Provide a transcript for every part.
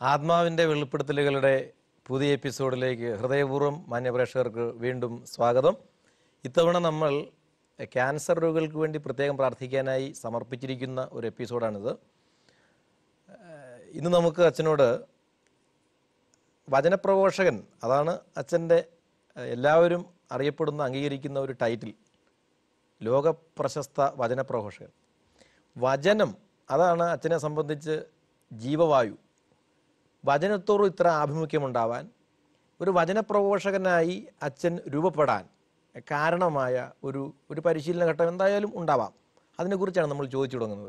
ആത്മാവിൻ്റെ വെളിപ്പെടുത്തലുകളുടെ പുതിയ എപ്പിസോഡിലേക്ക് ഹൃദയപൂർവ്വം മാന്യപ്രേക്ഷകർക്ക് വീണ്ടും സ്വാഗതം ഇത്തവണ നമ്മൾ ക്യാൻസർ രോഗികൾക്ക് വേണ്ടി പ്രത്യേകം പ്രാർത്ഥിക്കാനായി സമർപ്പിച്ചിരിക്കുന്ന ഒരു എപ്പിസോഡാണിത് ഏഹ് ഇന്ന് നമുക്ക് അച്ഛനോട് വചനപ്രഘോഷകൻ അതാണ് അച്ഛൻ്റെ ഏഹ് എല്ലാവരും അറിയപ്പെടുന്ന അംഗീകരിക്കുന്ന ഒരു ടൈറ്റിൽ ലോകപ്രശസ്ത വചനപ്രഘോഷകൻ വചനം അതാണ് അച്ഛനെ സംബന്ധിച്ച് ജീവവായു വചനത്തോട് ഇത്ര ആഭിമുഖ്യമുണ്ടാവാൻ ഒരു വചനപ്രഘോഷകനായി അച്ഛൻ രൂപപ്പെടാൻ കാരണമായ ഒരു ഒരു പരിശീലന ഘട്ടം എന്തായാലും ഉണ്ടാവാം അതിനെക്കുറിച്ചാണ് നമ്മൾ ചോദിച്ചു തുടങ്ങുന്നത്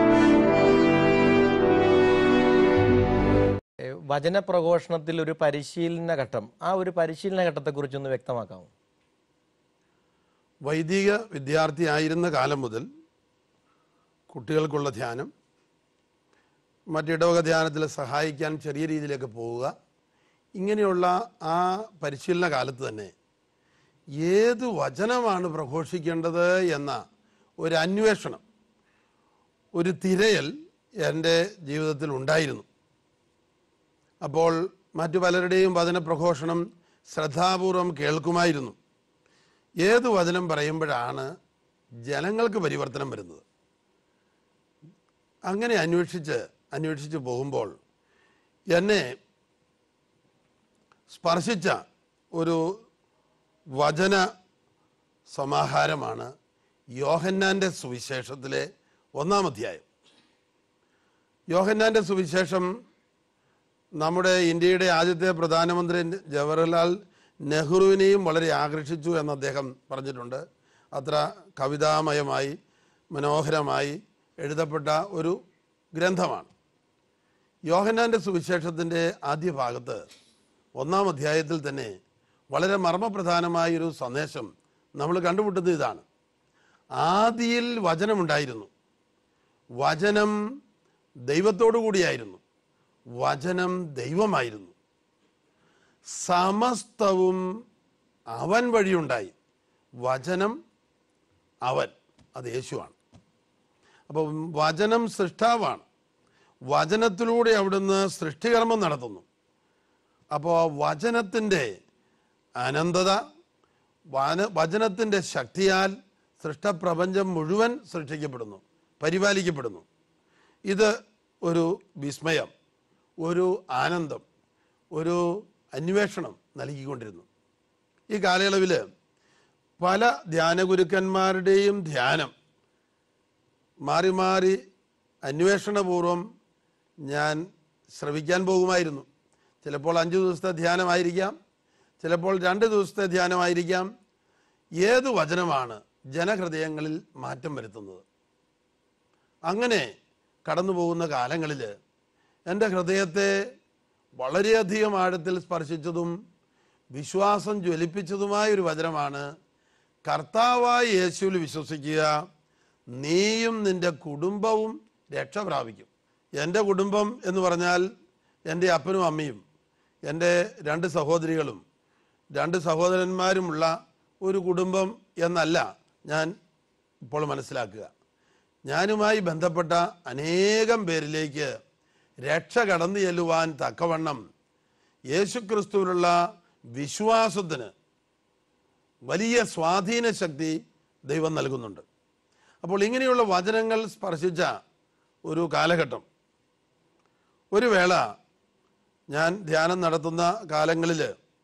ഏ, വചനപ്രഘോഷണത്തിൽ ഒരു പരിശീലന ഘട്ടം ആ ഒരു പരിശീലന ഘട്ടത്തെക്കുറിച്ചൊന്ന് വ്യക്തമാക്കാമോ വൈദിക വിദ്യാർത്ഥിയായിരുന്ന കാലം മുതൽ കുട്ടികൾക്കുള്ള ധ്യാനം മറ്റിടവക ധ്യാനത്തിൽ സഹായിക്കാൻ ചെറിയ രീതിയിലേക്ക് പോവുക ഇങ്ങനെയുള്ള ആ പരിശീലന കാലത്ത് തന്നെ ഏത് വചനമാണ് പ്രഘോഷിക്കേണ്ടത് എന്ന ഒരു അന്വേഷണം ഒരു തിരയൽ എൻ്റെ ജീവിതത്തിൽ ഉണ്ടായിരുന്നു അപ്പോൾ മറ്റു പലരുടെയും വചന പ്രഘോഷണം ശ്രദ്ധാപൂർവം കേൾക്കുമായിരുന്നു ഏത് വചനം പറയുമ്പോഴാണ് ജനങ്ങൾക്ക് പരിവർത്തനം വരുന്നത് അങ്ങനെ അന്വേഷിച്ച് അന്വേഷിച്ച് പോകുമ്പോൾ എന്നെ സ്പർശിച്ച ഒരു വചന സമാഹാരമാണ് യോഹന്നാൻ്റെ സുവിശേഷത്തിലെ ഒന്നാം അധ്യായം യോഹന്നാൻ്റെ സുവിശേഷം നമ്മുടെ ഇന്ത്യയുടെ ആദ്യത്തെ പ്രധാനമന്ത്രി ജവഹർലാൽ നെഹ്റുവിനെയും വളരെ ആകർഷിച്ചു എന്ന് അദ്ദേഹം പറഞ്ഞിട്ടുണ്ട് അത്ര കവിതാമയമായി മനോഹരമായി എഴുതപ്പെട്ട ഒരു ഗ്രന്ഥമാണ് യോഹന്നാൻ്റെ സുവിശേഷത്തിൻ്റെ ആദ്യ ഭാഗത്ത് ഒന്നാം അധ്യായത്തിൽ തന്നെ വളരെ മർമ്മപ്രധാനമായ ഒരു സന്ദേശം നമ്മൾ കണ്ടുമുട്ടുന്നത് ഇതാണ് ആദിയിൽ വചനമുണ്ടായിരുന്നു വചനം ദൈവത്തോടു കൂടിയായിരുന്നു വചനം ദൈവമായിരുന്നു സമസ്തവും അവൻ വഴിയുണ്ടായി വചനം അവൻ അത് യേശുവാണ് അപ്പോൾ വചനം സൃഷ്ടാവാണ് വചനത്തിലൂടെ അവിടുന്ന് സൃഷ്ടികർമ്മം നടത്തുന്നു അപ്പോൾ വചനത്തിൻ്റെ അനന്തത വന വചനത്തിൻ്റെ ശക്തിയാൽ സൃഷ്ടപ്രപഞ്ചം മുഴുവൻ സൃഷ്ടിക്കപ്പെടുന്നു പരിപാലിക്കപ്പെടുന്നു ഇത് ഒരു വിസ്മയം ഒരു ആനന്ദം ഒരു അന്വേഷണം നൽകിക്കൊണ്ടിരുന്നു ഈ കാലയളവിൽ പല ധ്യാനഗുരുക്കന്മാരുടെയും ധ്യാനം മാറി മാറി അന്വേഷണപൂർവം ഞാൻ ശ്രവിക്കാൻ പോകുമായിരുന്നു ചിലപ്പോൾ അഞ്ച് ദിവസത്തെ ധ്യാനമായിരിക്കാം ചിലപ്പോൾ രണ്ട് ദിവസത്തെ ധ്യാനമായിരിക്കാം ഏത് വചനമാണ് ജനഹൃദയങ്ങളിൽ മാറ്റം വരുത്തുന്നത് അങ്ങനെ കടന്നു പോകുന്ന കാലങ്ങളിൽ എൻ്റെ ഹൃദയത്തെ വളരെയധികം ആഴത്തിൽ സ്പർശിച്ചതും വിശ്വാസം ജ്വലിപ്പിച്ചതുമായ ഒരു വചനമാണ് കർത്താവായ യേശുവിൽ വിശ്വസിക്കുക നീയും നിൻ്റെ കുടുംബവും രക്ഷ പ്രാപിക്കും എൻ്റെ കുടുംബം എന്ന് പറഞ്ഞാൽ എൻ്റെ അപ്പനും അമ്മയും എൻ്റെ രണ്ട് സഹോദരികളും രണ്ട് സഹോദരന്മാരുമുള്ള ഒരു കുടുംബം എന്നല്ല ഞാൻ ഇപ്പോൾ മനസ്സിലാക്കുക ഞാനുമായി ബന്ധപ്പെട്ട അനേകം പേരിലേക്ക് രക്ഷ കടന്നു ചെല്ലുവാൻ തക്കവണ്ണം യേശുക്രിസ്തുവിലുള്ള വിശ്വാസത്തിന് വലിയ സ്വാധീന ശക്തി ദൈവം നൽകുന്നുണ്ട് അപ്പോൾ ഇങ്ങനെയുള്ള വചനങ്ങൾ സ്പർശിച്ച ഒരു കാലഘട്ടം ഒരു വേള ഞാൻ ധ്യാനം നടത്തുന്ന കാലങ്ങളിൽ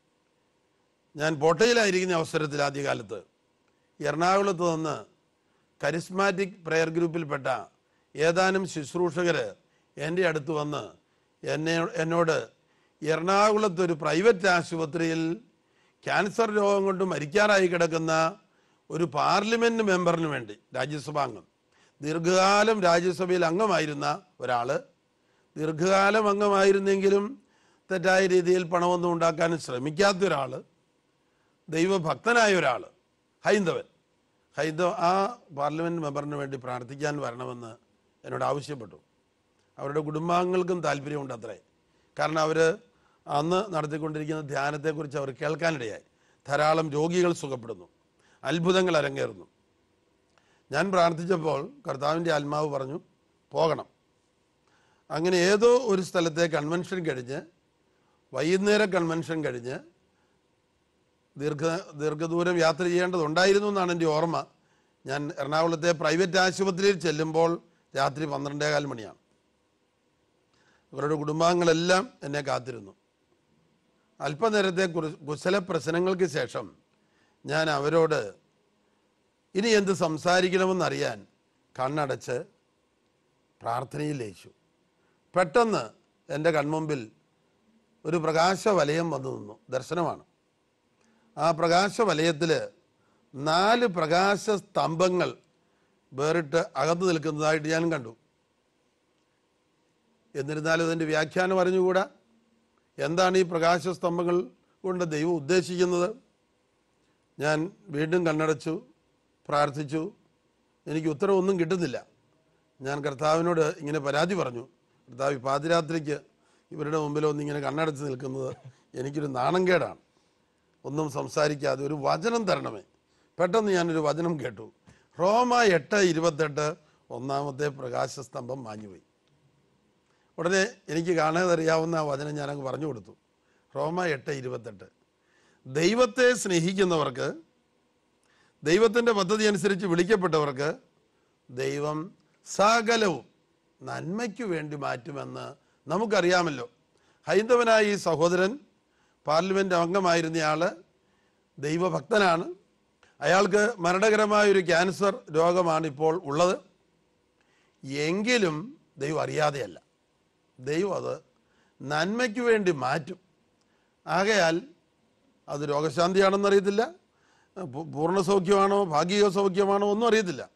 ഞാൻ പോട്ടയിലായിരിക്കുന്ന അവസരത്തിൽ ആദ്യകാലത്ത് എറണാകുളത്ത് നിന്ന് കരിസ്മാറ്റിക് പ്രെയർ ഗ്രൂപ്പിൽപ്പെട്ട ഏതാനും ശുശ്രൂഷകർ എൻ്റെ അടുത്ത് വന്ന് എന്നെ എന്നോട് എറണാകുളത്ത് ഒരു പ്രൈവറ്റ് ആശുപത്രിയിൽ ക്യാൻസർ രോഗം കൊണ്ട് മരിക്കാറായി കിടക്കുന്ന ഒരു പാർലമെൻറ്റ് മെമ്പറിന് വേണ്ടി രാജ്യസഭാംഗം ദീർഘകാലം രാജ്യസഭയിൽ അംഗമായിരുന്ന ഒരാൾ ദീർഘകാലം അംഗമായിരുന്നെങ്കിലും തെറ്റായ രീതിയിൽ പണമൊന്നും ഉണ്ടാക്കാൻ ശ്രമിക്കാത്ത ഒരാൾ ദൈവഭക്തനായ ഒരാൾ ഹൈന്ദവൻ ഹൈന്ദവ ആ പാർലമെൻറ്റ് മെമ്പറിന് വേണ്ടി പ്രാർത്ഥിക്കാൻ വരണമെന്ന് എന്നോട് ആവശ്യപ്പെട്ടു അവരുടെ കുടുംബാംഗങ്ങൾക്കും താല്പര്യമുണ്ട് അത്രേ കാരണം അവർ അന്ന് നടത്തിക്കൊണ്ടിരിക്കുന്ന ധ്യാനത്തെക്കുറിച്ച് അവർ കേൾക്കാനിടയായി ധാരാളം രോഗികൾ സുഖപ്പെടുന്നു അത്ഭുതങ്ങൾ അരങ്ങേറുന്നു ഞാൻ പ്രാർത്ഥിച്ചപ്പോൾ കർത്താവിൻ്റെ ആത്മാവ് പറഞ്ഞു പോകണം അങ്ങനെ ഏതോ ഒരു സ്ഥലത്തെ കൺവെൻഷൻ കഴിഞ്ഞ് വൈകുന്നേര കൺവെൻഷൻ കഴിഞ്ഞ് ദീർഘ ദീർഘദൂരം യാത്ര ചെയ്യേണ്ടതുണ്ടായിരുന്നു എന്നാണ് എൻ്റെ ഓർമ്മ ഞാൻ എറണാകുളത്തെ പ്രൈവറ്റ് ആശുപത്രിയിൽ ചെല്ലുമ്പോൾ രാത്രി പന്ത്രണ്ടേകാൽ മണിയാണ് അവരുടെ കുടുംബാംഗങ്ങളെല്ലാം എന്നെ കാത്തിരുന്നു അല്പനേരത്തെ കുറി- കുശല പ്രശ്നങ്ങൾക്ക് ശേഷം ഞാൻ അവരോട് ഇനി എന്ത് സംസാരിക്കണമെന്നറിയാൻ കണ്ണടച്ച് പ്രാർത്ഥനയിൽ ലയിച്ചു പെട്ടെന്ന് എൻ്റെ കൺമുമ്പിൽ ഒരു പ്രകാശ വലയം വന്നു നിന്നു ദർശനമാണ് ആ പ്രകാശ വലയത്തിൽ നാല് പ്രകാശ സ്തംഭങ്ങൾ വേറിട്ട് അകന്നു നിൽക്കുന്നതായിട്ട് ഞാൻ കണ്ടു എന്നിരുന്നാലും അതിൻ്റെ വ്യാഖ്യാനം അറിഞ്ഞുകൂടാ എന്താണ് ഈ പ്രകാശ സ്തംഭങ്ങൾ കൊണ്ട് ദൈവം ഉദ്ദേശിക്കുന്നത് ഞാൻ വീണ്ടും കണ്ണടച്ചു പ്രാർത്ഥിച്ചു എനിക്ക് ഉത്തരവൊന്നും കിട്ടുന്നില്ല ഞാൻ കർത്താവിനോട് ഇങ്ങനെ പരാതി പറഞ്ഞു കർത്താവ് ഈ പാതിരാത്രിക്ക് ഇവരുടെ മുമ്പിൽ ഒന്നിങ്ങനെ കണ്ണടച്ച് നിൽക്കുന്നത് എനിക്കൊരു നാണംകേടാണ് ഒന്നും സംസാരിക്കാതെ ഒരു വചനം തരണമേ പെട്ടെന്ന് ഞാനൊരു വചനം കേട്ടു റോമ എട്ട് ഇരുപത്തെട്ട് ഒന്നാമത്തെ പ്രകാശസ്തംഭം മാഞ്ഞുപോയി ഉടനെ എനിക്ക് കാണാതെ അറിയാവുന്ന ആ വചനം ഞാനങ്ങ് പറഞ്ഞു കൊടുത്തു റോമ എട്ട് ഇരുപത്തെട്ട് ദൈവത്തെ സ്നേഹിക്കുന്നവർക്ക് ദൈവത്തിൻ്റെ പദ്ധതി അനുസരിച്ച് വിളിക്കപ്പെട്ടവർക്ക് ദൈവം സകലവും നന്മയ്ക്ക് വേണ്ടി മാറ്റുമെന്ന് നമുക്കറിയാമല്ലോ ഹൈന്ദവനായ ഈ സഹോദരൻ പാർലമെൻറ്റ് അംഗമായിരുന്നയാൾ ദൈവഭക്തനാണ് അയാൾക്ക് മരണകരമായ ഒരു ക്യാൻസർ രോഗമാണ് ഇപ്പോൾ ഉള്ളത് എങ്കിലും ദൈവം അറിയാതെയല്ല ദൈവം അത് നന്മയ്ക്ക് വേണ്ടി മാറ്റും ആകയാൽ അത് രോഗശാന്തിയാണെന്ന് അറിയത്തില്ല പൂ- പൂർണ്ണ സൗഖ്യമാണോ ഭാഗിക സൗഖ്യമാണോ ഒന്നും അറിയത്തില്ല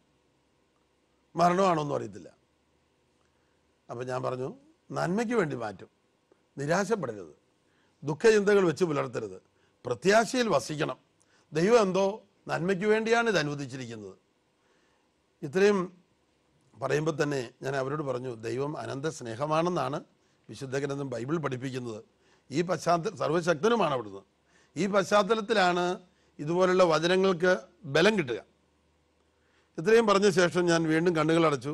മരണമാണോ ഒന്നും അറിയത്തില്ല അപ്പം ഞാൻ പറഞ്ഞു നന്മയ്ക്ക് വേണ്ടി മാറ്റും നിരാശപ്പെടരുത് ദുഃഖചിന്തകൾ വെച്ച് പുലർത്തരുത് പ്രത്യാശയിൽ വസിക്കണം ദൈവം എന്തോ നന്മയ്ക്ക് വേണ്ടിയാണ് ഇത് അനുവദിച്ചിരിക്കുന്നത് ഇത്രയും പറയുമ്പോൾ തന്നെ ഞാൻ അവരോട് പറഞ്ഞു ദൈവം അനന്ത സ്നേഹമാണെന്നാണ് വിശുദ്ധ ഗ്രന്ഥം ബൈബിൾ പഠിപ്പിക്കുന്നത് ഈ പശ്ചാത്തല സർവശക്തനുമാണ് അവിടുന്ന് ഈ പശ്ചാത്തലത്തിലാണ് ഇതുപോലുള്ള വചനങ്ങൾക്ക് ബലം കിട്ടുക ഇത്രയും പറഞ്ഞ ശേഷം ഞാൻ വീണ്ടും കണ്ണുകൾ അടച്ചു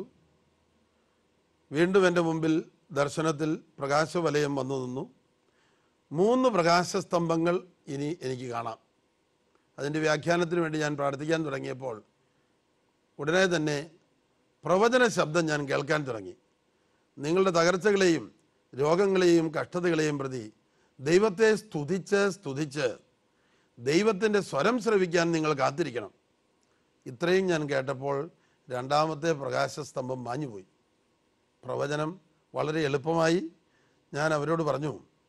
വീണ്ടും എൻ്റെ മുമ്പിൽ ദർശനത്തിൽ പ്രകാശവലയം വന്നു നിന്നു മൂന്ന് പ്രകാശസ്തംഭങ്ങൾ ഇനി എനിക്ക് കാണാം അതിൻ്റെ വ്യാഖ്യാനത്തിന് വേണ്ടി ഞാൻ പ്രാർത്ഥിക്കാൻ തുടങ്ങിയപ്പോൾ ഉടനെ തന്നെ പ്രവചന ശബ്ദം ഞാൻ കേൾക്കാൻ തുടങ്ങി നിങ്ങളുടെ തകർച്ചകളെയും രോഗങ്ങളെയും കഷ്ടതകളെയും പ്രതി ദൈവത്തെ സ്തുതിച്ച് സ്തുതിച്ച് ദൈവത്തിൻ്റെ സ്വരം ശ്രവിക്കാൻ നിങ്ങൾ കാത്തിരിക്കണം ഇത്രയും ഞാൻ കേട്ടപ്പോൾ രണ്ടാമത്തെ പ്രകാശസ്തംഭം മാഞ്ഞുപോയി പ്രവചനം വളരെ എളുപ്പമായി ഞാൻ അവരോട് പറഞ്ഞു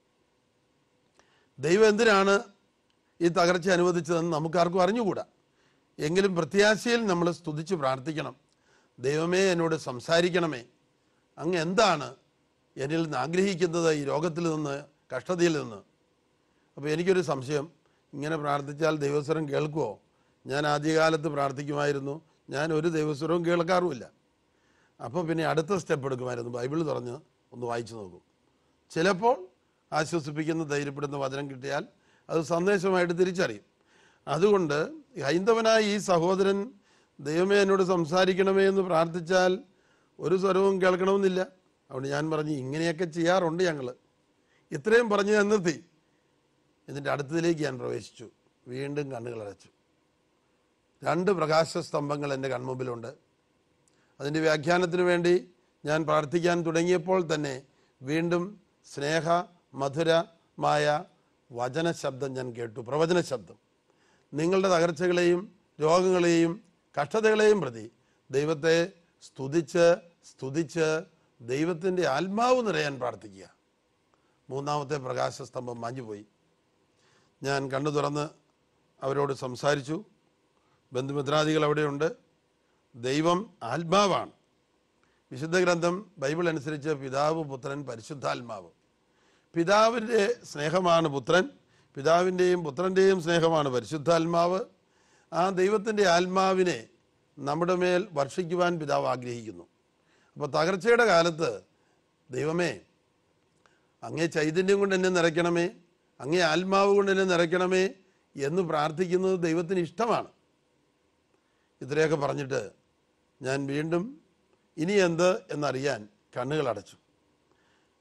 ദൈവം എന്തിനാണ് ഈ തകർച്ച അനുവദിച്ചതെന്ന് നമുക്കാർക്കും അറിഞ്ഞുകൂടാ എങ്കിലും പ്രത്യാശയിൽ നമ്മൾ സ്തുതിച്ച് പ്രാർത്ഥിക്കണം ദൈവമേ എന്നോട് സംസാരിക്കണമേ അങ്ങ് എന്താണ് എന്നിൽ നിന്ന് ആഗ്രഹിക്കുന്നത് ഈ രോഗത്തിൽ നിന്ന് കഷ്ടതയിൽ നിന്ന് അപ്പോൾ എനിക്കൊരു സംശയം ഇങ്ങനെ പ്രാർത്ഥിച്ചാൽ ദൈവസ്വരം കേൾക്കുമോ ഞാൻ ആദ്യകാലത്ത് പ്രാർത്ഥിക്കുമായിരുന്നു ഞാൻ ഒരു ദൈവസ്വരവും കേൾക്കാറുമില്ല അപ്പോൾ പിന്നെ അടുത്ത സ്റ്റെപ്പ് എടുക്കുമായിരുന്നു ബൈബിൾ തുറന്ന് ഒന്ന് വായിച്ചു നോക്കും ചിലപ്പോൾ ആശ്വസിപ്പിക്കുന്ന ധൈര്യപ്പെടുന്ന വചനം കിട്ടിയാൽ അത് സന്ദേശമായിട്ട് തിരിച്ചറിയും അതുകൊണ്ട് ഹൈന്ദവനായ ഈ സഹോദരൻ ദൈവമേ എന്നോട് സംസാരിക്കണമേ എന്ന് പ്രാർത്ഥിച്ചാൽ ഒരു സ്വരവും കേൾക്കണമെന്നില്ല അതുകൊണ്ട് ഞാൻ പറഞ്ഞു ഇങ്ങനെയൊക്കെ ചെയ്യാറുണ്ട് ഞങ്ങൾ ഇത്രയും പറഞ്ഞ് ഞാൻ നിർത്തി എന്നിട്ട് അടുത്തതിലേക്ക് ഞാൻ പ്രവേശിച്ചു വീണ്ടും കണ്ണുകൾ അടച്ചു രണ്ട് പ്രകാശ സ്തംഭങ്ങൾ എൻ്റെ കൺമുമ്പിലുണ്ട് അതിൻ്റെ വ്യാഖ്യാനത്തിന് വേണ്ടി ഞാൻ പ്രാർത്ഥിക്കാൻ തുടങ്ങിയപ്പോൾ തന്നെ വീണ്ടും സ്നേഹ മധുരമായ വചന ശബ്ദം ഞാൻ കേട്ടു പ്രവചന ശബ്ദം നിങ്ങളുടെ തകർച്ചകളെയും രോഗങ്ങളെയും കഷ്ടതകളെയും പ്രതി ദൈവത്തെ സ്തുതിച്ച് സ്തുതിച്ച് ദൈവത്തിൻ്റെ ആത്മാവ് നിറയാൻ പ്രാർത്ഥിക്കുക മൂന്നാമത്തെ പ്രകാശസ്തംഭം മാഞ്ഞുപോയി ഞാൻ കണ്ണു തുറന്ന് അവരോട് സംസാരിച്ചു ബന്ധുമിത്രാദികൾ അവിടെയുണ്ട് ദൈവം ആത്മാവാണ് വിശുദ്ധ ഗ്രന്ഥം ബൈബിൾ അനുസരിച്ച് പിതാവ് പുത്രൻ പരിശുദ്ധാത്മാവ് പിതാവിൻ്റെ സ്നേഹമാണ് പുത്രൻ പിതാവിൻ്റെയും പുത്രൻ്റെയും സ്നേഹമാണ് പരിശുദ്ധാത്മാവ് ആ ദൈവത്തിൻ്റെ ആത്മാവിനെ നമ്മുടെ മേൽ വർഷിക്കുവാൻ പിതാവ് ആഗ്രഹിക്കുന്നു അപ്പോൾ തകർച്ചയുടെ കാലത്ത് ദൈവമേ അങ്ങേ ചൈതന്യം കൊണ്ട് എന്നെ നിറയ്ക്കണമേ അങ്ങേ ആത്മാവ് കൊണ്ട് എന്നെ നിറയ്ക്കണമേ എന്ന് പ്രാർത്ഥിക്കുന്നത് ദൈവത്തിന് ഇഷ്ടമാണ് ഇത്രയൊക്കെ പറഞ്ഞിട്ട് ഞാൻ വീണ്ടും ഇനി എന്ത് എന്നറിയാൻ കണ്ണുകൾ അടച്ചു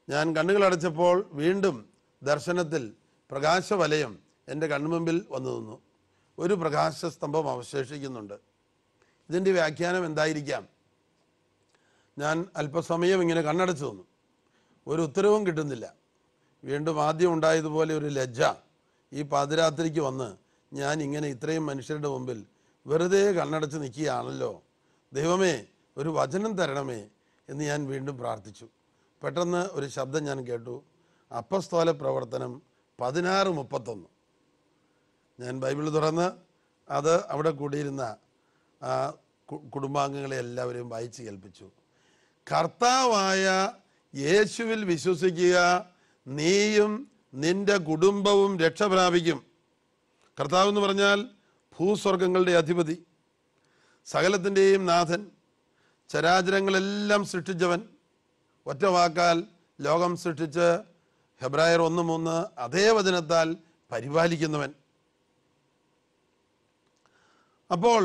ഞാൻ കണ്ണുകളടച്ചപ്പോൾ വീണ്ടും ദർശനത്തിൽ പ്രകാശവലയം എൻ്റെ കൺമുമ്പിൽ വന്നു നിന്നു ഒരു പ്രകാശസ്തംഭം അവശേഷിക്കുന്നുണ്ട് ഇതിൻ്റെ വ്യാഖ്യാനം എന്തായിരിക്കാം ഞാൻ അല്പസമയം ഇങ്ങനെ കണ്ണടച്ചു നിന്നു ഒരു ഉത്തരവും കിട്ടുന്നില്ല വീണ്ടും ആദ്യം ഉണ്ടായതുപോലെ ഒരു ലജ്ജ ഈ പാതിരാത്രിക്ക് വന്ന് ഞാൻ ഇങ്ങനെ ഇത്രയും മനുഷ്യരുടെ മുമ്പിൽ വെറുതെ കണ്ണടച്ച് നിൽക്കുകയാണല്ലോ ദൈവമേ ഒരു വചനം തരണമേ എന്ന് ഞാൻ വീണ്ടും പ്രാർത്ഥിച്ചു പെട്ടെന്ന് ഒരു ശബ്ദം ഞാൻ കേട്ടു അപ്പസ്തോല പ്രവർത്തനം പതിനാറ് മുപ്പത്തൊന്ന് ഞാൻ ബൈബിൾ തുറന്ന് അത് അവിടെ കൂടിയിരുന്ന ആ കു- കുടുംബാംഗങ്ങളെ എല്ലാവരെയും വായിച്ച് കേൾപ്പിച്ചു കർത്താവായ യേശുവിൽ വിശ്വസിക്കുക നീയും നിന്റെ കുടുംബവും രക്ഷ പ്രാപിക്കും കർത്താവ് എന്ന് പറഞ്ഞാൽ ഭൂസ്വർഗങ്ങളുടെ അധിപതി സകലത്തിൻ്റെയും നാഥൻ ചരാചരങ്ങളെല്ലാം സൃഷ്ടിച്ചവൻ ഒറ്റ വാക്കാൽ ലോകം സൃഷ്ടിച്ച് ഹെബ്രായർ ഒന്ന് മൂന്ന് അതേ വചനത്താൽ പരിപാലിക്കുന്നവൻ അപ്പോൾ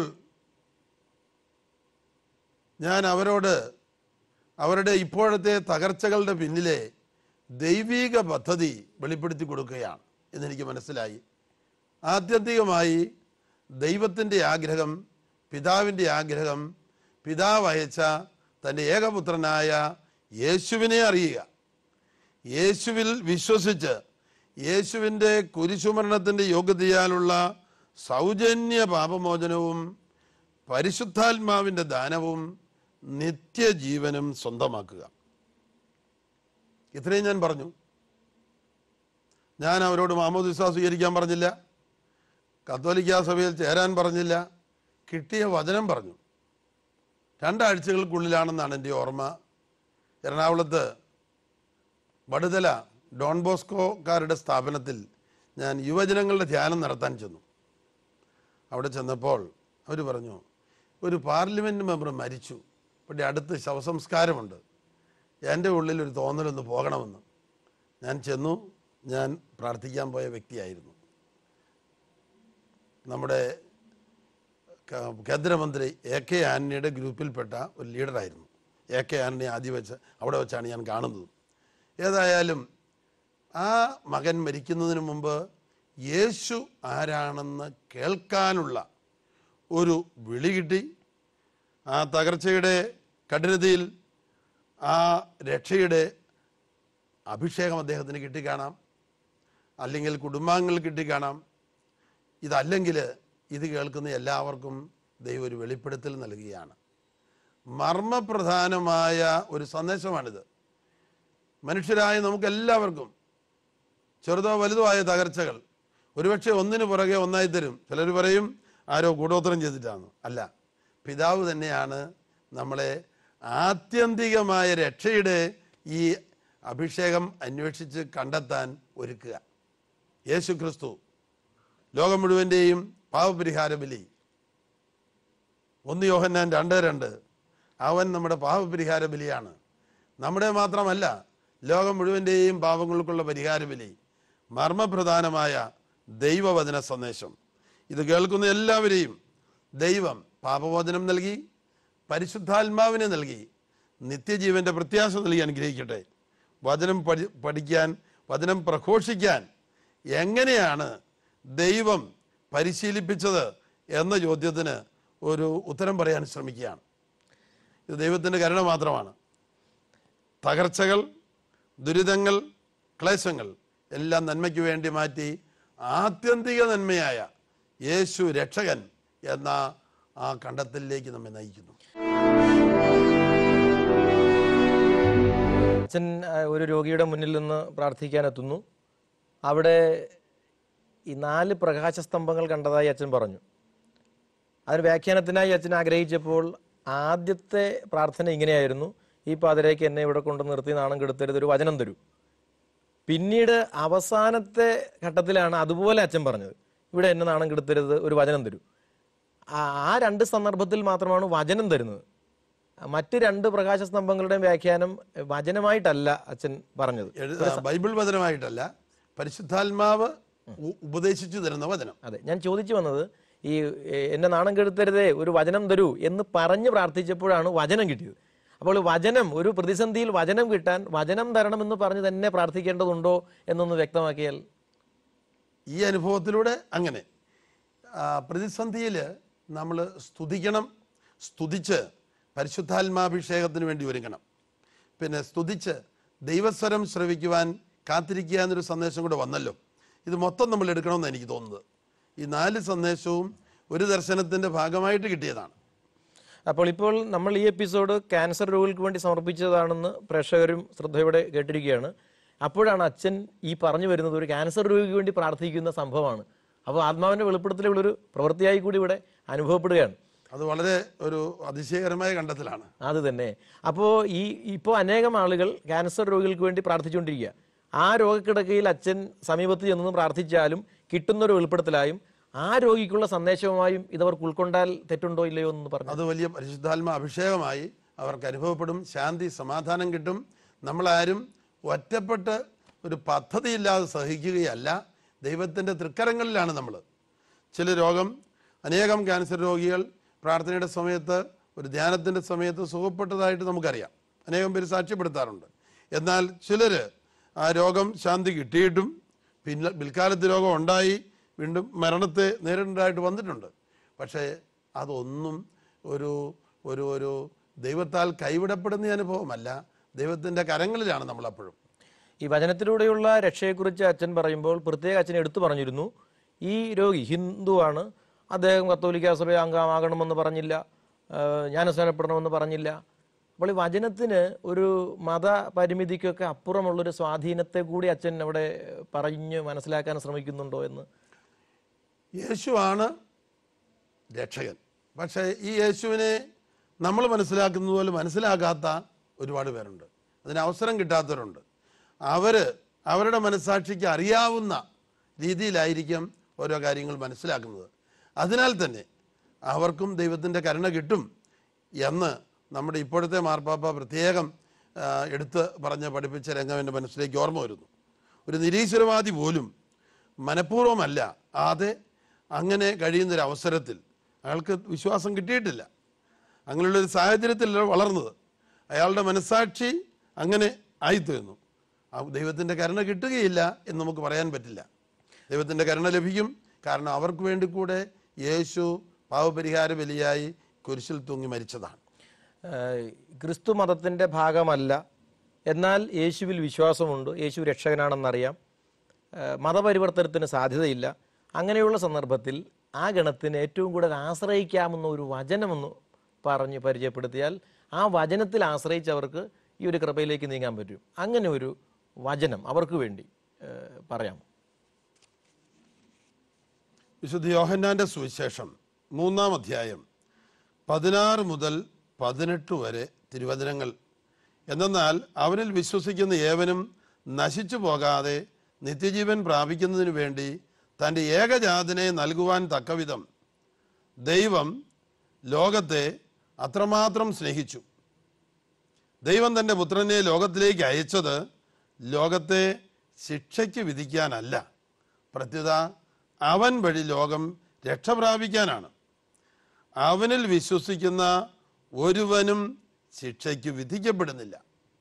ഞാൻ അവരോട് അവരുടെ ഇപ്പോഴത്തെ തകർച്ചകളുടെ പിന്നിലെ ദൈവീക പദ്ധതി വെളിപ്പെടുത്തി കൊടുക്കുകയാണ് എന്നെനിക്ക് മനസ്സിലായി ആത്യന്തികമായി ദൈവത്തിൻ്റെ ആഗ്രഹം പിതാവിൻ്റെ ആഗ്രഹം പിതാവ് അയച്ച തൻ്റെ ഏകപുത്രനായ യേശുവിനെ അറിയുക യേശുവിൽ വിശ്വസിച്ച് യേശുവിൻ്റെ കുരിശുമരണത്തിൻ്റെ യോഗ്യതയാലുള്ള സൗജന്യ പാപമോചനവും പരിശുദ്ധാത്മാവിൻ്റെ ദാനവും നിത്യജീവനും സ്വന്തമാക്കുക ഇത്രയും ഞാൻ പറഞ്ഞു ഞാൻ അവരോട് മാമോദിസ സ്വീകരിക്കാൻ പറഞ്ഞില്ല കത്തോലിക്ക സഭയിൽ ചേരാൻ പറഞ്ഞില്ല കിട്ടിയ വചനം പറഞ്ഞു രണ്ടാഴ്ചകൾക്കുള്ളിലാണെന്നാണ് എൻ്റെ ഓർമ്മ എറണാകുളത്ത് വടുതല ഡോൺ ബോസ്കോക്കാരുടെ സ്ഥാപനത്തിൽ ഞാൻ യുവജനങ്ങളുടെ ധ്യാനം നടത്താൻ ചെന്നു അവിടെ ചെന്നപ്പോൾ അവർ പറഞ്ഞു ഒരു പാർലമെൻറ്റ് മെമ്പർ മരിച്ചു ഇവിടെ അടുത്ത് ശവസംസ്കാരമുണ്ട് എൻ്റെ ഉള്ളിൽ ഒരു തോന്നലൊന്ന് പോകണമെന്ന് ഞാൻ ചെന്നു ഞാൻ പ്രാർത്ഥിക്കാൻ പോയ വ്യക്തിയായിരുന്നു നമ്മുടെ ക- കേന്ദ്രമന്ത്രി എ കെ ആന്റണിയുടെ ഗ്രൂപ്പിൽപ്പെട്ട ഒരു ലീഡറായിരുന്നു എ കെ ആന്റണി ആദ്യം വെച്ച് അവിടെ വെച്ചാണ് ഞാൻ കാണുന്നത് ഏതായാലും ആ മകൻ മരിക്കുന്നതിന് മുമ്പ് യേശു ആരാണെന്ന് കേൾക്കാനുള്ള ഒരു വിളി കിട്ടി ആ തകർച്ചയുടെ കഠിനതയിൽ ആ രക്ഷയുടെ അഭിഷേകം അദ്ദേഹത്തിന് കിട്ടിക്കാണാം അല്ലെങ്കിൽ കുടുംബാംഗങ്ങൾ കിട്ടിക്കാണാം ഇതല്ലെങ്കിൽ ഇത് കേൾക്കുന്ന എല്ലാവർക്കും ദൈവം ഒരു വെളിപ്പെടുത്തൽ നൽകുകയാണ് മർമ്മപ്രധാനമായ ഒരു സന്ദേശമാണിത് മനുഷ്യരായ നമുക്കെല്ലാവർക്കും ചെറുതോ വലുതോ ആയ തകർച്ചകൾ ഒരുപക്ഷെ ഒന്നിനു പുറകെ ഒന്നായി തരും ചിലർ പറയും ആരോ കൂടോത്രം ചെയ്തിട്ടാണ് അല്ല പിതാവ് തന്നെയാണ് നമ്മളെ ആത്യന്തികമായ രക്ഷയുടെ ഈ അഭിഷേകം അന്വേഷിച്ച് കണ്ടെത്താൻ ഒരുക്കുക യേശു ക്രിസ്തു ലോകം മുഴുവൻ്റെയും പാവപരിഹാര ബലി ഒന്ന് യോഹന്നാൻ രണ്ട് രണ്ട് അവൻ നമ്മുടെ പാവപരിഹാര ബലിയാണ് നമ്മുടെ മാത്രമല്ല ലോകം മുഴുവൻ്റെയും പാപങ്ങൾക്കുള്ള പരിഹാര ബലി മർമ്മപ്രധാനമായ ദൈവവചന സന്ദേശം ഇത് കേൾക്കുന്ന എല്ലാവരെയും ദൈവം പാപവചനം നൽകി പരിശുദ്ധാത്മാവിനെ നൽകി നിത്യജീവന്റെ പ്രത്യാശ നൽകി അനുഗ്രഹിക്കട്ടെ വചനം പഠി പഠിക്കാൻ വചനം പ്രഘോഷിക്കാൻ എങ്ങനെയാണ് ദൈവം പരിശീലിപ്പിച്ചത് എന്ന ചോദ്യത്തിന് ഒരു ഉത്തരം പറയാൻ ശ്രമിക്കുകയാണ് ഇത് ദൈവത്തിൻ്റെ കരുണ മാത്രമാണ് തകർച്ചകൾ ദുരിതങ്ങൾ ക്ലേശങ്ങൾ എല്ലാം നന്മയ്ക്ക് വേണ്ടി മാറ്റി ആത്യന്തിക നന്മയായ യേശു രക്ഷകൻ എന്ന ആ കണ്ടെത്തലിലേക്ക് നമ്മെ നയിക്കുന്നു അച്ഛൻ ആ, ഒരു രോഗിയുടെ മുന്നിൽ നിന്ന് പ്രാർത്ഥിക്കാൻ എത്തുന്നു അവിടെ ഈ നാല് പ്രകാശസ്തംഭങ്ങൾ കണ്ടതായി അച്ഛൻ പറഞ്ഞു അതിന് വ്യാഖ്യാനത്തിനായി അച്ഛൻ ആഗ്രഹിച്ചപ്പോൾ ആദ്യത്തെ പ്രാർത്ഥന ഇങ്ങനെയായിരുന്നു ഈ പാതിരയ്ക്ക് എന്നെ ഇവിടെ കൊണ്ട് നിർത്തി നാണം കെടുത്തരുത് ഒരു വചനം തരൂ പിന്നീട് അവസാനത്തെ ഘട്ടത്തിലാണ് അതുപോലെ അച്ഛൻ പറഞ്ഞത് ഇവിടെ എന്നെ നാണം കെടുത്തരുത് ഒരു വചനം തരൂ ആ ആ രണ്ട് സന്ദർഭത്തിൽ മാത്രമാണ് വചനം തരുന്നത് മറ്റ് രണ്ട് പ്രകാശസ്തംഭങ്ങളുടെയും വ്യാഖ്യാനം വചനമായിട്ടല്ല അച്ഛൻ പറഞ്ഞത് എഴു- ബൈബിൾ വചനമായിട്ടല്ല പരിശുദ്ധാത്മാവ് ഉ- ഉപദേശിച്ചു തരുന്ന വചനം അതെ ഞാൻ ചോദിച്ചു വന്നത് ഈ എ, എന്നെ നാണം കെടുത്തരുതേ ഒരു വചനം തരൂ എന്ന് പറഞ്ഞ് പ്രാർത്ഥിച്ചപ്പോഴാണ് വചനം കിട്ടിയത് അപ്പോൾ വചനം ഒരു പ്രതിസന്ധിയിൽ വചനം കിട്ടാൻ വചനം തരണമെന്ന് പറഞ്ഞ് തന്നെ പ്രാർത്ഥിക്കേണ്ടതുണ്ടോ എന്നൊന്ന് വ്യക്തമാക്കിയാൽ ഈ അനുഭവത്തിലൂടെ അങ്ങനെ പ്രതിസന്ധിയിൽ നമ്മൾ സ്തുതിക്കണം സ്തുതിച്ച് പരിശുദ്ധാത്മാഭിഷേകത്തിന് വേണ്ടി ഒരുങ്ങണം പിന്നെ സ്തുതിച്ച് ദൈവസ്വരം ശ്രവിക്കുവാൻ കാത്തിരിക്കുക എന്നൊരു സന്ദേശം കൂടെ വന്നല്ലോ ഇത് മൊത്തം നമ്മൾ എടുക്കണമെന്ന് എനിക്ക് തോന്നുന്നത് ഈ നാല് സന്ദേശവും ഒരു ദർശനത്തിൻ്റെ ഭാഗമായിട്ട് കിട്ടിയതാണ് അപ്പോൾ ഇപ്പോൾ നമ്മൾ ഈ എപ്പിസോഡ് ക്യാൻസർ രോഗികൾക്ക് വേണ്ടി സമർപ്പിച്ചതാണെന്ന് പ്രേക്ഷകരും ശ്രദ്ധയോടെ കേട്ടിരിക്കുകയാണ് അപ്പോഴാണ് അച്ഛൻ ഈ പറഞ്ഞു വരുന്നത് ഒരു ക്യാൻസർ രോഗിക്ക് വേണ്ടി പ്രാർത്ഥിക്കുന്ന സംഭവമാണ് അപ്പോൾ ആത്മാവിൻ്റെ വെളിപ്പെടുത്തലുള്ള ഒരു പ്രവൃത്തിയായി കൂടി ഇവിടെ അനുഭവപ്പെടുകയാണ് അത് വളരെ ഒരു അതിശയകരമായ കണ്ടെത്തലാണ് അത് തന്നെ അപ്പോൾ ഈ ഇപ്പോൾ അനേകം ആളുകൾ ക്യാൻസർ രോഗികൾക്ക് വേണ്ടി പ്രാർത്ഥിച്ചുകൊണ്ടിരിക്കുക ആ രോഗക്കിടക്കയിൽ അച്ഛൻ സമീപത്ത് ചെന്ന് പ്രാർത്ഥിച്ചാലും കിട്ടുന്ന ഒരു വെളിപ്പെടുത്തലായും ആ രോഗിക്കുള്ള സന്ദേശവുമായും ഇതവർക്ക് ഉൾക്കൊണ്ടാൽ തെറ്റുണ്ടോ ഇല്ലയോ എന്ന് പറഞ്ഞു അത് വലിയ പരിശുദ്ധാത്മ അഭിഷേകമായി അവർക്ക് അനുഭവപ്പെടും ശാന്തി സമാധാനം കിട്ടും നമ്മളാരും ഒറ്റപ്പെട്ട് ഒരു പദ്ധതിയില്ലാതെ സഹിക്കുകയല്ല ദൈവത്തിൻ്റെ തൃക്കരങ്ങളിലാണ് നമ്മൾ ചില രോഗം അനേകം ക്യാൻസർ രോഗികൾ പ്രാർത്ഥനയുടെ സമയത്ത് ഒരു ധ്യാനത്തിൻ്റെ സമയത്ത് സുഖപ്പെട്ടതായിട്ട് നമുക്കറിയാം അനേകം പേര് സാക്ഷ്യപ്പെടുത്താറുണ്ട് എന്നാൽ ചിലർ ആ രോഗം ശാന്തി കിട്ടിയിട്ടും പിന്നെ പിൽക്കാലത്ത് രോഗം ഉണ്ടായി വീണ്ടും മരണത്തെ നേരിടേണ്ടതായിട്ട് വന്നിട്ടുണ്ട് പക്ഷേ അതൊന്നും ഒരു ഒരു ഒരു ദൈവത്താൽ കൈവിടപ്പെടുന്ന അനുഭവമല്ല ദൈവത്തിൻ്റെ കരങ്ങളിലാണ് നമ്മളപ്പോഴും ഈ വചനത്തിലൂടെയുള്ള രക്ഷയെക്കുറിച്ച് അച്ഛൻ പറയുമ്പോൾ പ്രത്യേക അച്ഛൻ എടുത്തു പറഞ്ഞിരുന്നു ഈ രോഗി ഹിന്ദുവാണ് അദ്ദേഹം കത്തോലിക്ക സഭ അംഗമാകണമെന്ന് പറഞ്ഞില്ല ആഹ് ജ്ഞാനസ്നാനപ്പെടണമെന്ന് പറഞ്ഞില്ല അപ്പോൾ ഈ വചനത്തിന് ഒരു മത പരിമിതിക്കൊക്കെ അപ്പുറമുള്ളൊരു സ്വാധീനത്തെ കൂടി അച്ഛൻ അവിടെ പറഞ്ഞ് മനസ്സിലാക്കാൻ ശ്രമിക്കുന്നുണ്ടോ എന്ന് യേശുവാണ് രക്ഷകൻ പക്ഷേ ഈ യേശുവിനെ നമ്മൾ മനസ്സിലാക്കുന്നത് പോലെ മനസ്സിലാക്കാത്ത ഒരുപാട് പേരുണ്ട് അതിന് അവസരം കിട്ടാത്തവരുണ്ട് അവർ അവരുടെ മനസ്സാക്ഷിക്ക് അറിയാവുന്ന രീതിയിലായിരിക്കും ഓരോ കാര്യങ്ങൾ മനസ്സിലാക്കുന്നത് അതിനാൽ തന്നെ അവർക്കും ദൈവത്തിൻ്റെ കരുണ കിട്ടും എന്ന് നമ്മുടെ ഇപ്പോഴത്തെ മാർപ്പാപ്പ പ്രത്യേകം ആ, എടുത്ത് പറഞ്ഞ് പഠിപ്പിച്ച രംഗം എൻ്റെ മനസ്സിലേക്ക് ഓർമ്മ വരുന്നു ഒരു നിരീശ്വരവാദി പോലും മനഃപൂർവ്വമല്ല ആതെ അങ്ങനെ കഴിയുന്നൊരു അവസരത്തിൽ അയാൾക്ക് വിശ്വാസം കിട്ടിയിട്ടില്ല അങ്ങനെയുള്ളൊരു സാഹചര്യത്തിലല്ല വളർന്നത് അയാളുടെ മനസ്സാക്ഷി അങ്ങനെ ആയിത്തീർന്നു ആ ദൈവത്തിൻ്റെ കരുണ കിട്ടുകയില്ല എന്ന് നമുക്ക് പറയാൻ പറ്റില്ല ദൈവത്തിൻ്റെ കരുണ ലഭിക്കും കാരണം അവർക്ക് വേണ്ടി കൂടെ യേശു പാവപരിഹാര ബലിയായി കുരിശിൽ തൂങ്ങി മരിച്ചതാണ് ആഹ് ക്രിസ്തു മതത്തിൻ്റെ ഭാഗമല്ല എന്നാൽ യേശുവിൽ വിശ്വാസമുണ്ട് യേശു രക്ഷകനാണെന്നറിയാം ആഹ് മതപരിവർത്തനത്തിന് സാധ്യതയില്ല അങ്ങനെയുള്ള സന്ദർഭത്തിൽ ആ ഗണത്തിന് ഏറ്റവും കൂടുതൽ ആശ്രയിക്കാവുന്ന ഒരു വചനമെന്ന് പറഞ്ഞ് പരിചയപ്പെടുത്തിയാൽ ആ വചനത്തിൽ ആശ്രയിച്ചവർക്ക് ഈ ഒരു കൃപയിലേക്ക് നീങ്ങാൻ പറ്റും അങ്ങനെ ഒരു വചനം അവർക്ക് വേണ്ടി ആഹ് പറയാം വിശുദ്ധ യോഹന്നാന്റെ സുവിശേഷം മൂന്നാം അധ്യായം പതിനാറ് മുതൽ പതിനെട്ട് വരെ തിരുവചനങ്ങൾ എന്തെന്നാൽ അവനിൽ വിശ്വസിക്കുന്ന ഏവനും നശിച്ചു പോകാതെ നിത്യജീവൻ പ്രാപിക്കുന്നതിനു വേണ്ടി തൻ്റെ ഏകജാതനെ നൽകുവാൻ തക്കവിധം ദൈവം ലോകത്തെ അത്രമാത്രം സ്നേഹിച്ചു ദൈവം തൻ്റെ പുത്രനെ ലോകത്തിലേക്ക് അയച്ചത് ലോകത്തെ ശിക്ഷയ്ക്ക് വിധിക്കാനല്ല പ്രത്യുത അവൻ വഴി ലോകം രക്ഷ പ്രാപിക്കാനാണ് അവനിൽ വിശ്വസിക്കുന്ന ഒരുവനും ശിക്ഷയ്ക്ക് വിധിക്കപ്പെടുന്നില്ല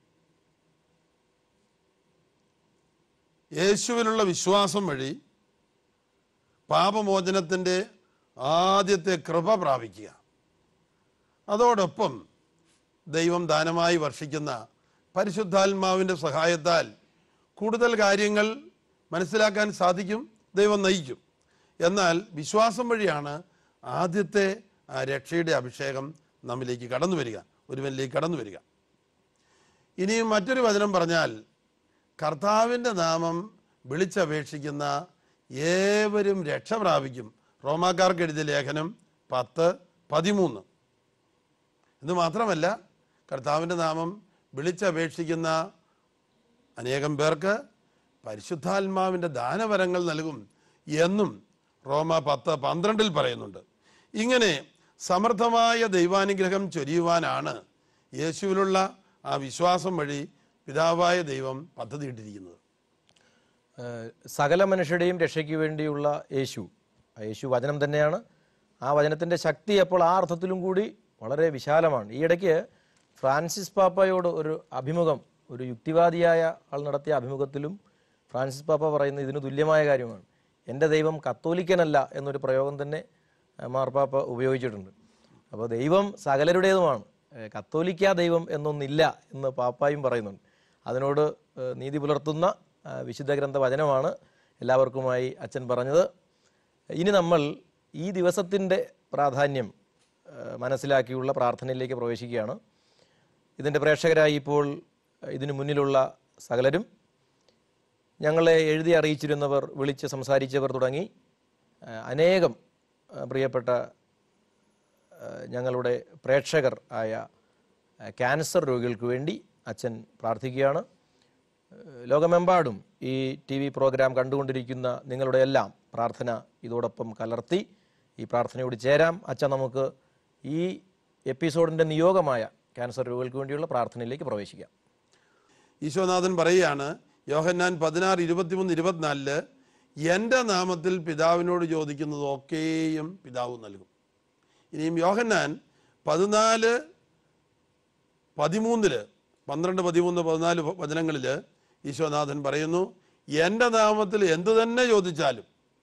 യേശുവിലുള്ള വിശ്വാസം വഴി പാപമോചനത്തിൻ്റെ ആദ്യത്തെ കൃപ പ്രാപിക്കുക അതോടൊപ്പം ദൈവം ദാനമായി വർഷിക്കുന്ന പരിശുദ്ധാത്മാവിൻ്റെ സഹായത്താൽ കൂടുതൽ കാര്യങ്ങൾ മനസ്സിലാക്കാൻ സാധിക്കും ദൈവം നയിക്കും എന്നാൽ വിശ്വാസം വഴിയാണ് ആദ്യത്തെ ആ രക്ഷയുടെ അഭിഷേകം നമ്മിലേക്ക് കടന്നു വരിക ഒരുവനിലേക്ക് കടന്നു വരിക ഇനിയും മറ്റൊരു വചനം പറഞ്ഞാൽ കർത്താവിൻ്റെ നാമം വിളിച്ചപേക്ഷിക്കുന്ന ഏവരും രക്ഷ പ്രാപിക്കും റോമാക്കാർക്ക് എഴുതിയ ലേഖനം പത്ത് പതിമൂന്ന് ഇത് മാത്രമല്ല കർത്താവിൻ്റെ നാമം വിളിച്ചപേക്ഷിക്കുന്ന അനേകം പേർക്ക് പരിശുദ്ധാത്മാവിൻ്റെ ദാനവരങ്ങൾ നൽകും എന്നും റോമ പത്ത് പന്ത്രണ്ടിൽ പറയുന്നുണ്ട് ഇങ്ങനെ സമർത്ഥമായ ദൈവാനുഗ്രഹം ചൊരിയുവാനാണ് യേശുവിലുള്ള ആ വിശ്വാസം വഴി പിതാവായ ദൈവം പദ്ധതിയിട്ടിരിക്കുന്നത് ഏഹ് സകല മനുഷ്യരുടെയും രക്ഷയ്ക്ക് വേണ്ടിയുള്ള യേശു ആ യേശു വചനം തന്നെയാണ് ആ വചനത്തിൻ്റെ ശക്തി അപ്പോൾ ആ അർത്ഥത്തിലും കൂടി വളരെ വിശാലമാണ് ഈ ഇടയ്ക്ക് ഫ്രാൻസിസ് പാപ്പയോട് ഒരു അഭിമുഖം ഒരു യുക്തിവാദിയായ ആൾ നടത്തിയ അഭിമുഖത്തിലും ഫ്രാൻസിസ് പാപ്പ പറയുന്നത് ഇതിന് തുല്യമായ കാര്യമാണ് എൻ്റെ ദൈവം കത്തോലിക്കനല്ല എന്നൊരു പ്രയോഗം തന്നെ ആ, മാർപ്പാപ്പ ഉപയോഗിച്ചിട്ടുണ്ട് അപ്പോൾ ദൈവം സകലരുടേതുമാണ് ഏ, കത്തോലിക്ക ദൈവം എന്നൊന്നില്ല എന്ന് പാപ്പായും പറയുന്നുണ്ട് അതിനോട് ഏ, നീതി പുലർത്തുന്ന ആ, വിശുദ്ധ ഗ്രന്ഥ വചനമാണ് എല്ലാവർക്കുമായി അച്ഛൻ പറഞ്ഞത് ഇനി നമ്മൾ ഈ ദിവസത്തിൻ്റെ പ്രാധാന്യം ആ, മനസ്സിലാക്കിയുള്ള പ്രാർത്ഥനയിലേക്ക് പ്രവേശിക്കുകയാണ് ഇതിൻ്റെ പ്രേക്ഷകരായി ഇപ്പോൾ ഇതിനു മുന്നിലുള്ള സകലരും ഞങ്ങളെ എഴുതി അറിയിച്ചിരുന്നവർ വിളിച്ച് സംസാരിച്ചവർ തുടങ്ങി ആ, അനേകം ആ, പ്രിയപ്പെട്ട ആ, ഞങ്ങളുടെ പ്രേക്ഷകർ ആയ ആ, ക്യാൻസർ രോഗികൾക്ക് വേണ്ടി അച്ഛൻ പ്രാർത്ഥിക്കുകയാണ് ഏഹ് ലോകമെമ്പാടും ഈ ടി വി പ്രോഗ്രാം കണ്ടുകൊണ്ടിരിക്കുന്ന നിങ്ങളുടെ എല്ലാം പ്രാർത്ഥന ഇതോടൊപ്പം കലർത്തി ഈ പ്രാർത്ഥനയോട് ചേരാം അച്ഛൻ നമുക്ക് ഈ എപ്പിസോഡിൻ്റെ നിയോഗമായ ക്യാൻസർ രോഗികൾക്ക് വേണ്ടിയുള്ള പ്രാർത്ഥനയിലേക്ക് പ്രവേശിക്കാം ഈശോനാഥൻ പറയുകയാണ് യോഹന്നാൻ പതിനാറ് ഇരുപത്തിമൂന്ന് ഇരുപത്തിനാലില് എൻ്റെ നാമത്തിൽ പിതാവിനോട് ചോദിക്കുന്നത് ഒക്കെയും പിതാവ് നൽകും ഇനിയും യോഹന്നാൻ പതിനാല് പതിമൂന്നില് പന്ത്രണ്ട് പതിമൂന്ന് പതിനാല് വചനങ്ങളിൽ ഈശോനാഥൻ പറയുന്നു എൻ്റെ നാമത്തിൽ എന്തു തന്നെ ചോദിച്ചാലും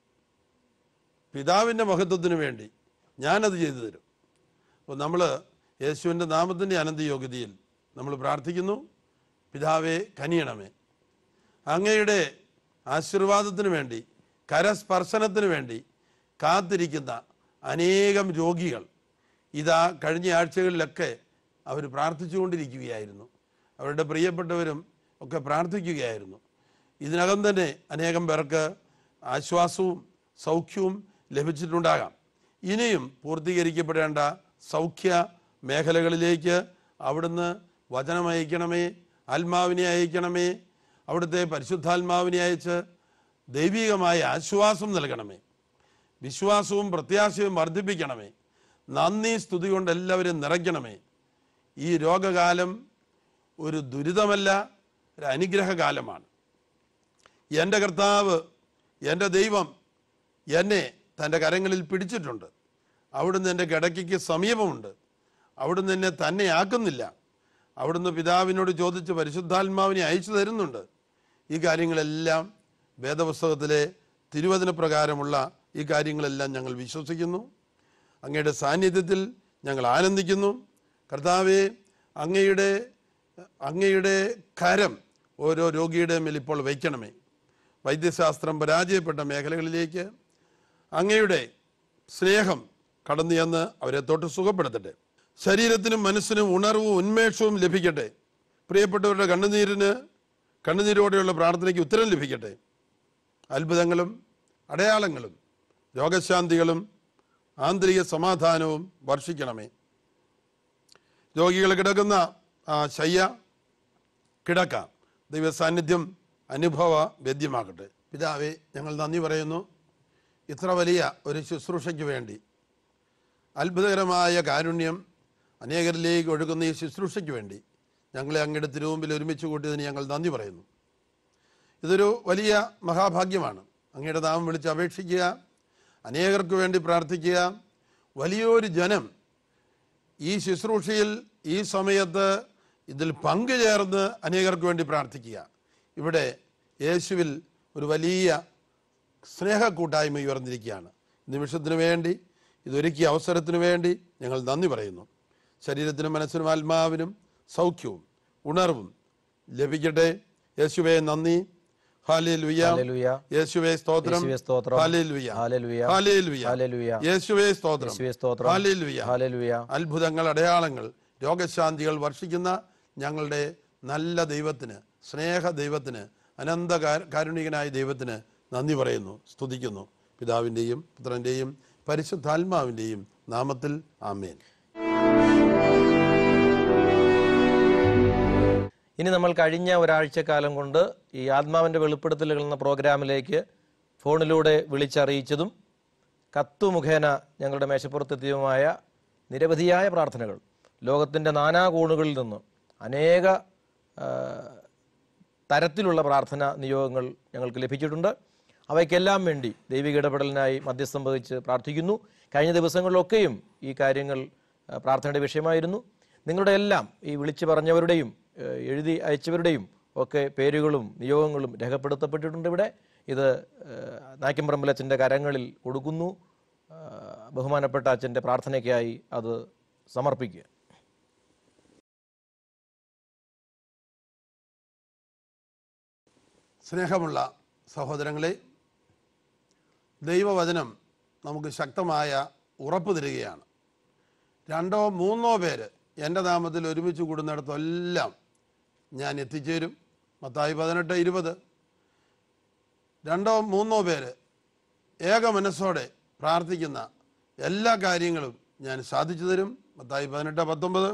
പിതാവിൻ്റെ മഹത്വത്തിന് വേണ്ടി ഞാനത് ചെയ്തു തരും അപ്പോൾ നമ്മൾ യേശുവിൻ്റെ നാമത്തിൻ്റെ അനന്ത യോഗ്യതയിൽ നമ്മൾ പ്രാർത്ഥിക്കുന്നു പിതാവെ കനിയണമേ അങ്ങയുടെ ആശീർവാദത്തിന് വേണ്ടി കരസ്പർശനത്തിന് വേണ്ടി കാത്തിരിക്കുന്ന അനേകം രോഗികൾ ഇതാ കഴിഞ്ഞ ആഴ്ചകളിലൊക്കെ അവർ പ്രാർത്ഥിച്ചുകൊണ്ടിരിക്കുകയായിരുന്നു അവരുടെ പ്രിയപ്പെട്ടവരും ഒക്കെ പ്രാർത്ഥിക്കുകയായിരുന്നു ഇതിനകം തന്നെ അനേകം പേർക്ക് ആശ്വാസവും സൗഖ്യവും ലഭിച്ചിട്ടുണ്ടാകാം ഇനിയും പൂർത്തീകരിക്കപ്പെടേണ്ട സൗഖ്യ മേഖലകളിലേക്ക് അവിടുന്ന് വചനം അയക്കണമേ ആത്മാവിനെ അയക്കണമേ അവിടുത്തെ പരിശുദ്ധാത്മാവിനെ അയച്ച് ദൈവികമായ ആശ്വാസം നൽകണമേ വിശ്വാസവും പ്രത്യാശയും വർദ്ധിപ്പിക്കണമേ നന്ദി സ്തുതി കൊണ്ട് എല്ലാവരും നിറയ്ക്കണമേ ഈ രോഗകാലം ഒരു ദുരിതമല്ല ഒരു അനുഗ്രഹകാലമാണ് എൻ്റെ കർത്താവ് എൻ്റെ ദൈവം എന്നെ തൻ്റെ കരങ്ങളിൽ പിടിച്ചിട്ടുണ്ട് അവിടുന്ന് എൻ്റെ കിടക്കയ്ക്ക് സമീപമുണ്ട് അവിടുന്ന് എന്നെ തന്നെ ആക്കുന്നില്ല അവിടുന്ന് പിതാവിനോട് ചോദിച്ച് പരിശുദ്ധാത്മാവിനെ അയച്ചു തരുന്നുണ്ട് ഈ കാര്യങ്ങളെല്ലാം വേദപുസ്തകത്തിലെ തിരുവചന പ്രകാരമുള്ള ഈ കാര്യങ്ങളെല്ലാം ഞങ്ങൾ വിശ്വസിക്കുന്നു അങ്ങയുടെ സാന്നിധ്യത്തിൽ ഞങ്ങൾ ആനന്ദിക്കുന്നു കർത്താവെ അങ്ങയുടെ അങ്ങയുടെ കരം ഓരോ രോഗിയുടെ മേൽ ഇപ്പോൾ വയ്ക്കണമേ വൈദ്യശാസ്ത്രം പരാജയപ്പെട്ട മേഖലകളിലേക്ക് അങ്ങയുടെ സ്നേഹം കടന്നു ചെന്ന് അവരെ തൊട്ട് സുഖപ്പെടുത്തട്ടെ ശരീരത്തിനും മനസ്സിനും ഉണർവും ഉന്മേഷവും ലഭിക്കട്ടെ പ്രിയപ്പെട്ടവരുടെ കണ്ണുനീരിന് കണ്ണുനീരോടെയുള്ള പ്രാർത്ഥനയ്ക്ക് ഉത്തരം ലഭിക്കട്ടെ അത്ഭുതങ്ങളും അടയാളങ്ങളും രോഗശാന്തികളും ആന്തരിക സമാധാനവും വർഷിക്കണമേ രോഗികൾ കിടക്കുന്ന ആ ശയ്യ കിടക്ക ദൈവ സാന്നിധ്യം അനുഭവ വേദ്യമാകട്ടെ പിതാവെ ഞങ്ങൾ നന്ദി പറയുന്നു ഇത്ര വലിയ ഒരു ശുശ്രൂഷയ്ക്ക് വേണ്ടി അത്ഭുതകരമായ കാരുണ്യം അനേകരിലേക്ക് ഒഴുകുന്ന ഈ ശുശ്രൂഷയ്ക്ക് വേണ്ടി ഞങ്ങളെ അങ്ങയുടെ തിരുമുമ്പിൽ ഒരുമിച്ച് കൂട്ടിയതിന് ഞങ്ങൾ നന്ദി പറയുന്നു ഇതൊരു വലിയ മഹാഭാഗ്യമാണ് അങ്ങയുടെ നാമം വിളിച്ച് അപേക്ഷിക്കുക അനേകർക്ക് വേണ്ടി പ്രാർത്ഥിക്കുക വലിയൊരു ജനം ഈ ശുശ്രൂഷയിൽ ഈ സമയത്ത് ഇതിൽ പങ്കുചേർന്ന് അനേകർക്ക് വേണ്ടി പ്രാർത്ഥിക്കുക ഇവിടെ യേശുവിൽ ഒരു വലിയ സ്നേഹക്കൂട്ടായ്മ ഉയർന്നിരിക്കുകയാണ് നിമിഷത്തിന് വേണ്ടി ഇതൊരുക്കിയ അവസരത്തിന് വേണ്ടി ഞങ്ങൾ നന്ദി പറയുന്നു ശരീരത്തിനും മനസ്സിനും ആത്മാവിനും സൗഖ്യവും ഉണർവും ലഭിക്കട്ടെ യേശുവെ നന്ദി ഹാലേലുയ ഹല്ലേലൂയ. യേശുവെ സ്തോത്രം യേശുവേ സ്തോത്രം. ഹാലേലുയ ഹല്ലേലൂയ. ഹാലേലുയ ഹല്ലേലൂയ. യേശുവെ സ്തോത്രം യേശുവേ സ്തോത്രം. ഹാലേലുയ ഹല്ലേലൂയ. അത്ഭുതങ്ങൾ അടയാളങ്ങൾ രോഗശാന്തികൾ വർഷിക്കുന്ന ഞങ്ങളുടെ നല്ല ദൈവത്തിന് സ്നേഹ ദൈവത്തിന് അനന്ത കാ- കാരുണികനായ ദൈവത്തിന് നന്ദി പറയുന്നു സ്തുതിക്കുന്നു പിതാവിൻ്റെയും പുത്രൻ്റെയും പരിശുദ്ധാത്മാവിൻ്റെയും നാമത്തിൽ ആമേൻ ഇനി നമ്മൾ കഴിഞ്ഞ ഒരാഴ്ചക്കാലം കൊണ്ട് ഈ ആത്മാവിൻ്റെ വെളിപ്പെടുത്തലുകൾ എന്ന പ്രോഗ്രാമിലേക്ക് ഫോണിലൂടെ വിളിച്ചറിയിച്ചതും കത്തു മുഖേന ഞങ്ങളുടെ മേശപ്പുറത്തെത്തിയതുമായ നിരവധിയായ പ്രാർത്ഥനകൾ ലോകത്തിൻ്റെ നാനാകോണുകളിൽ നിന്ന് അനേക ആ, തരത്തിലുള്ള പ്രാർത്ഥന നിയോഗങ്ങൾ ഞങ്ങൾക്ക് ലഭിച്ചിട്ടുണ്ട് അവയ്ക്കെല്ലാം വേണ്ടി ദൈവിക ഇടപെടലിനായി മധ്യസ്ഥം വഹിച്ച് പ്രാർത്ഥിക്കുന്നു കഴിഞ്ഞ ദിവസങ്ങളിലൊക്കെയും ഈ കാര്യങ്ങൾ ആ, പ്രാർത്ഥനയുടെ വിഷയമായിരുന്നു നിങ്ങളുടെ എല്ലാം ഈ വിളിച്ചു പറഞ്ഞവരുടെയും ഏഹ്, എഴുതി അയച്ചവരുടെയും ഒക്കെ പേരുകളും നിയോഗങ്ങളും രേഖപ്പെടുത്തപ്പെട്ടിട്ടുണ്ട് ഇവിടെ ഇത് ഏഹ്, നായ്ക്കമ്പറമ്പിൽ അച്ഛൻ്റെ കരങ്ങളിൽ കൊടുക്കുന്നു ഏഹ്, ബഹുമാനപ്പെട്ട അച്ഛൻ്റെ പ്രാർത്ഥനയ്ക്കായി അത് സമർപ്പിക്കുക സ്നേഹമുള്ള സഹോദരങ്ങളെ ദൈവവചനം നമുക്ക് ശക്തമായ ഉറപ്പ് തരികയാണ് രണ്ടോ മൂന്നോ പേര് എൻ്റെ നാമത്തിൽ ഒരുമിച്ച് കൂടുന്നിടത്തെല്ലാം ഞാൻ എത്തിച്ചേരും മത്തായി പതിനെട്ട് ഇരുപത് രണ്ടോ മൂന്നോ പേര് ഏക മനസ്സോടെ പ്രാർത്ഥിക്കുന്ന എല്ലാ കാര്യങ്ങളും ഞാൻ സാധിച്ചു തരും മത്തായി പതിനെട്ട് പത്തൊമ്പത്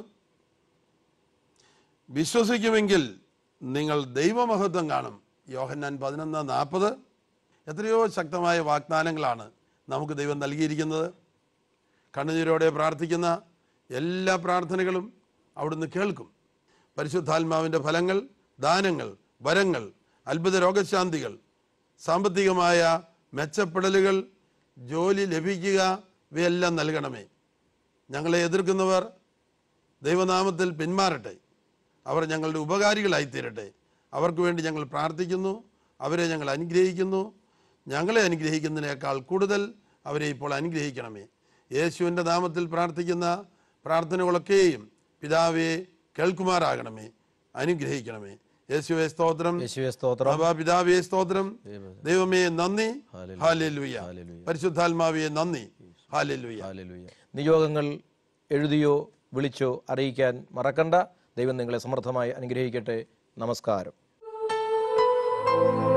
വിശ്വസിക്കുമെങ്കിൽ നിങ്ങൾ ദൈവമഹത്വം കാണും യോഹന്നാൻ പതിനൊന്ന് നാൽപ്പത് എത്രയോ ശക്തമായ വാഗ്ദാനങ്ങളാണ് നമുക്ക് ദൈവം നൽകിയിരിക്കുന്നത് കണ്ണുനീരോടെ പ്രാർത്ഥിക്കുന്ന എല്ലാ പ്രാർത്ഥനകളും അവിടുന്ന് കേൾക്കും പരിശുദ്ധാത്മാവിൻ്റെ ഫലങ്ങൾ ദാനങ്ങൾ വരങ്ങൾ അത്ഭുത രോഗശാന്തികൾ സാമ്പത്തികമായ മെച്ചപ്പെടലുകൾ ജോലി ലഭിക്കുക ഇവയെല്ലാം നൽകണമേ ഞങ്ങളെ എതിർക്കുന്നവർ ദൈവനാമത്തിൽ പിന്മാറട്ടെ അവർ ഞങ്ങളുടെ ഉപകാരികളായിത്തീരട്ടെ അവർക്ക് വേണ്ടി ഞങ്ങൾ പ്രാർത്ഥിക്കുന്നു അവരെ ഞങ്ങൾ അനുഗ്രഹിക്കുന്നു ഞങ്ങളെ അനുഗ്രഹിക്കുന്നതിനേക്കാൾ കൂടുതൽ അവരെ ഇപ്പോൾ അനുഗ്രഹിക്കണമേ യേശുവിൻ്റെ നാമത്തിൽ പ്രാർത്ഥിക്കുന്ന പ്രാർത്ഥനകളൊക്കെയും പിതാവെ കേൾക്കുമാറാകണമേ അനുഗ്രഹിക്കണമേ യേശുവെ സ്തോത്രം യേശുവെ സ്തോത്രം ബാബാ പിതാവേ സ്തോത്രം ദൈവമേ നന്ദി ഹല്ലേലൂയ. ഹാലെലുയ ഹല്ലേലൂയ. പരിശുദ്ധാത്മാവേ നന്ദി ഹാലെലുയ ഹല്ലേലൂയ. നിയോഗങ്ങൾ എഴുതിയോ വിളിച്ചോ അറിയിക്കാൻ മറക്കണ്ട ദൈവം നിങ്ങളെ സമൃദ്ധമായി അനുഗ്രഹിക്കട്ടെ നമസ്കാരം